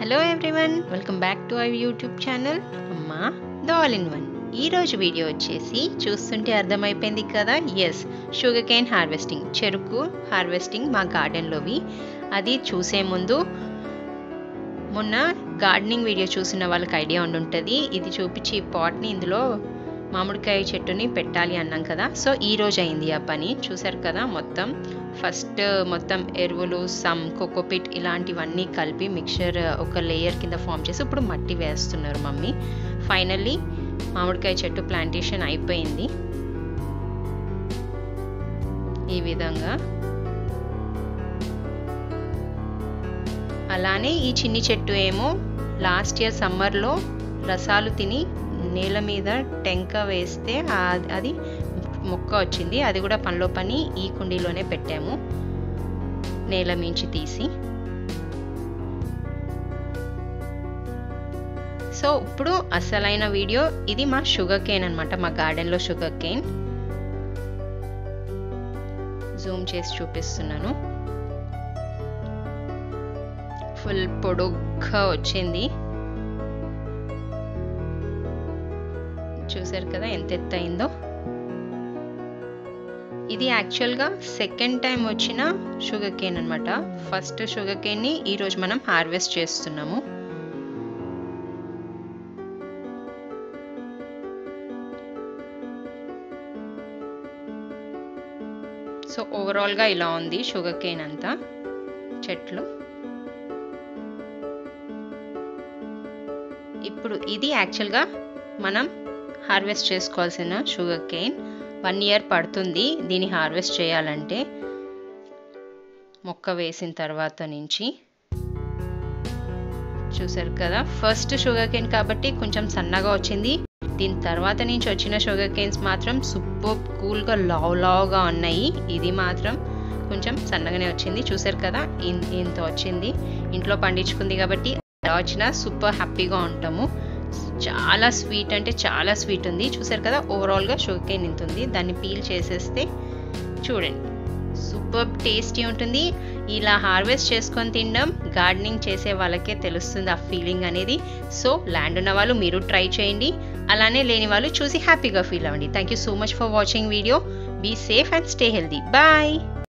hello everyone welcome back to our YouTube channel అమ్మా the all in one ఈరోజు video వచ్చేసి చూస్తుంటే అర్థమైపోయింది కదా ఎస్ షుగర్ కేన్ హార్వెస్టింగ్ చెరుకు హార్వెస్టింగ్ మా గార్డెన్లోవి అది చూసే ముందు మొన్న గార్డెనింగ్ వీడియో చూసిన వాళ్ళకి ఐడియా ఉండుంటుంది ఇది చూపించి ఈ పాట్ని ఇందులో మామిడికాయ చెట్టుని పెట్టాలి అన్నాం కదా సో ఈ రోజు అయింది ఆ పని చూసారు కదా మొత్తం ఫస్ట్ మొత్తం ఎరువులు సమ్ కోకోపిట్ ఇలాంటివన్నీ కలిపి మిక్చర్ ఒక లేయర్ కింద ఫామ్ చేసి ఇప్పుడు మట్టి వేస్తున్నారు మమ్మీ ఫైనల్లీ మామిడికాయ చెట్టు ప్లాంటేషన్ అయిపోయింది ఈ విధంగా అలానే ఈ చిన్ని చెట్టు ఏమో లాస్ట్ ఇయర్ సమ్మర్లో రసాలు తిని నేల మీద టెంక వేస్తే అది మొక్క వచ్చింది అది కూడా పనిలో పని ఈ కుండీలోనే పెట్టాము నేల మించి తీసి సో ఇప్పుడు అసలైన వీడియో ఇది మా షుగర్ కేన్ అనమాట మా గార్డెన్లో షుగర్ కేన్ జూమ్ చేసి చూపిస్తున్నాను ఫుల్ పొడుగ్గా వచ్చింది చూసారు కదా ఎంత ఎత్తయిందో ఇది యాక్చువల్గా సెకండ్ టైం వచ్చిన షుగర్ కేన్ అనమాట ఫస్ట్ షుగర్ కేన్ని ఈరోజు మనం హార్వెస్ట్ చేస్తున్నాము సో ఓవరాల్గా ఇలా ఉంది షుగర్ కేన్ అంతా చెట్లు ఇప్పుడు ఇది యాక్చువల్గా మనం హార్వెస్ట్ చేసుకోవాల్సిన షుగర్ కేన్ వన్ ఇయర్ పడుతుంది దీన్ని హార్వెస్ట్ చేయాలంటే మొక్క వేసిన తర్వాత నుంచి చూసారు కదా ఫస్ట్ షుగర్ కేన్ కాబట్టి కొంచెం సన్నగా వచ్చింది దీని తర్వాత నుంచి వచ్చిన షుగర్ కేన్స్ మాత్రం సూపర్ కూల్గా లావ్ లావ్గా ఉన్నాయి ఇది మాత్రం కొంచెం సన్నగానే వచ్చింది చూసారు కదా ఇంత వచ్చింది ఇంట్లో పండించుకుంది కాబట్టి ఎలా వచ్చినా సూపర్ హ్యాపీగా ఉంటాము చాలా స్వీట్ అంటే చాలా స్వీట్ ఉంది చూసారు కదా ఓవరాల్గా షుగర్ కేన్ ఇంత ఉంది దాన్ని పీల్ చేసేస్తే చూడండి సూపర్ టేస్టీ ఉంటుంది ఇలా హార్వెస్ట్ చేసుకొని తినడం గార్డెనింగ్ చేసే వాళ్ళకే తెలుస్తుంది ఆ ఫీలింగ్ అనేది సో ల్యాండ్ ఉన్న వాళ్ళు మీరు ట్రై చేయండి అలానే లేని వాళ్ళు చూసి హ్యాపీగా ఫీల్ అవ్వండి thank you so much for watching video be safe and stay healthy bye